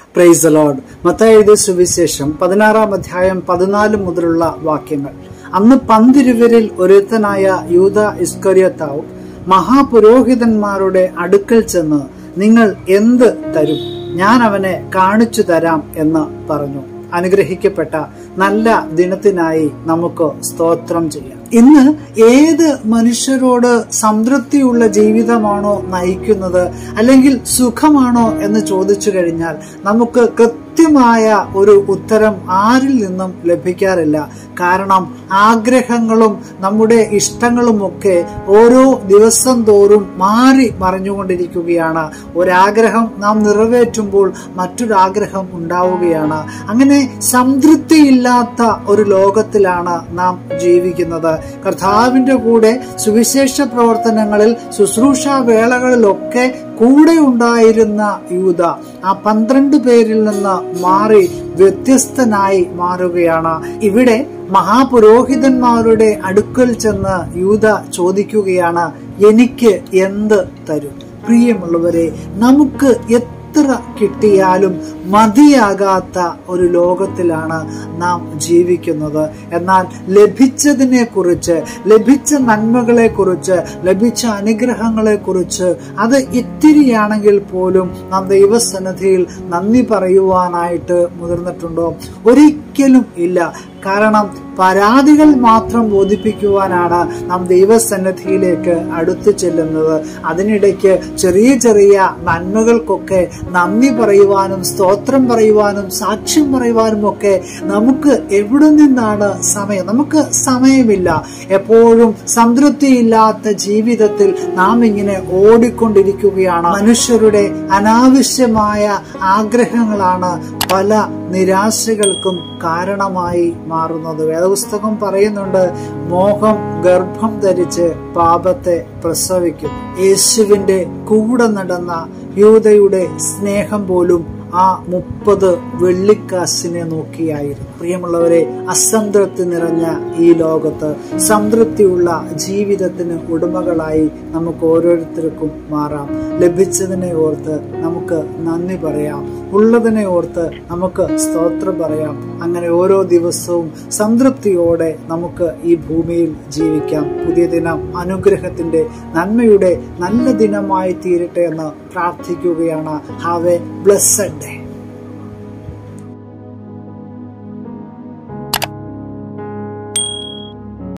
price load Mathai എഴുതിയ സുവിശേഷം പതിനാറാം അധ്യായം പതിനാല് മുതലുള്ള വാക്യങ്ങൾ അന്ന് പന്തിരുവരിൽ ഒരുത്തനായ യൂത ഇസ്കര്യത്താവ് മഹാപുരോഹിതന്മാരുടെ അടുക്കൽ ചെന്ന് നിങ്ങൾ എന്ത് തരും ഞാൻ അവനെ കാണിച്ചു തരാം എന്ന് പറഞ്ഞു അനുഗ്രഹിക്കപ്പെട്ട നല്ല ദിനത്തിനായി നമുക്ക് സ്തോത്രം ചെയ്യാം ഇന്ന് ഏത് മനുഷ്യരോട് സംതൃപ്തിയുള്ള ജീവിതമാണോ നയിക്കുന്നത് അല്ലെങ്കിൽ സുഖമാണോ എന്ന് ചോദിച്ചു കഴിഞ്ഞാൽ നമുക്ക് കൃത്യമായ ഒരു ഉത്തരം ആരിൽ നിന്നും ലഭിക്കാറില്ല കാരണം ആഗ്രഹങ്ങളും നമ്മുടെ ഇഷ്ടങ്ങളുമൊക്കെ ഓരോ ദിവസം തോറും മാറി മറിഞ്ഞുകൊണ്ടിരിക്കുകയാണ് ഒരാഗ്രഹം നാം നിറവേറ്റുമ്പോൾ മറ്റൊരാഗ്രഹം ഉണ്ടാവുകയാണ് അങ്ങനെ സംതൃപ്തിയില്ലാത്ത ഒരു ലോകത്തിലാണ് നാം ജീവിക്കുന്നത് കർത്താവിന്റെ കൂടെ സുവിശേഷ പ്രവർത്തനങ്ങളിൽ ശുശ്രൂഷ വേളകളിലൊക്കെ കൂടെ ഉണ്ടായിരുന്ന യൂത ആ പന്ത്രണ്ട് പേരിൽ നിന്ന് മാറി വ്യത്യസ്തനായി മാറുകയാണ് ഇവിടെ മഹാപുരോഹിതന്മാരുടെ അടുക്കൽ ചെന്ന് യൂത ചോദിക്കുകയാണ് എനിക്ക് എന്ത് തരും പ്രിയമുള്ളവരെ നമുക്ക് എത്ര കിട്ടിയാലും മതിയാകാത്ത ഒരു ലോകത്തിലാണ് നാം ജീവിക്കുന്നത് എന്നാൽ ലഭിച്ചതിനെ കുറിച്ച് ലഭിച്ച നന്മകളെ കുറിച്ച് ലഭിച്ച അനുഗ്രഹങ്ങളെ കുറിച്ച് അത് ഇത്തിരിയാണെങ്കിൽ പോലും നാം ദൈവസന്നിധിയിൽ നന്ദി പറയുവാനായിട്ട് മുതിർന്നിട്ടുണ്ടോ ഒരിക്കലും ഇല്ല കാരണം പരാതികൾ മാത്രം ബോധിപ്പിക്കുവാനാണ് നാം ദൈവസന്നിധിയിലേക്ക് അടുത്തു ചെല്ലുന്നത് അതിനിടയ്ക്ക് ചെറിയ ചെറിയ നന്മകൾക്കൊക്കെ നന്ദി പറയുവാനും സ്തോത്രം പറയുവാനും സാക്ഷ്യം പറയുവാനും ഒക്കെ നമുക്ക് എവിടെ നിന്നാണ് സമയം നമുക്ക് സമയമില്ല എപ്പോഴും സംതൃപ്തിയില്ലാത്ത ജീവിതത്തിൽ നാം ഇങ്ങനെ ഓടിക്കൊണ്ടിരിക്കുകയാണ് മനുഷ്യരുടെ അനാവശ്യമായ ആഗ്രഹങ്ങളാണ് പല നിരാശകൾക്കും കാരണമായി മാറുന്നത് വേദപുസ്തകം പറയുന്നുണ്ട് മോഹം ഗർഭം ധരിച്ച് പാപത്തെ പ്രസവിക്കുന്നു യേശുവിന്റെ കൂടെ നടന്ന യൂതയുടെ സ്നേഹം പോലും ആ മുപ്പത് വെള്ളിക്കാശിനെ നോക്കിയായിരുന്നു പ്രിയമുള്ളവരെ അസംതൃപ്തി നിറഞ്ഞ ഈ ലോകത്ത് സംതൃപ്തിയുള്ള ജീവിതത്തിന് ഉടമകളായി നമുക്ക് ഓരോരുത്തർക്കും മാറാം ലഭിച്ചതിനെ ഓർത്ത് നമുക്ക് നന്ദി പറയാം ഉള്ളതിനെ ഓർത്ത് നമുക്ക് സ്തോത്രം പറയാം അങ്ങനെ ഓരോ ദിവസവും സംതൃപ്തിയോടെ നമുക്ക് ഈ ഭൂമിയിൽ ജീവിക്കാം പുതിയ ദിനം അനുഗ്രഹത്തിന്റെ നന്മയുടെ നല്ല ദിനമായി തീരട്ടെ എന്ന് പ്രാർത്ഥിക്കുകയാണ് ഹാവ് എ ബ്ലസ്സഡ് ഡേ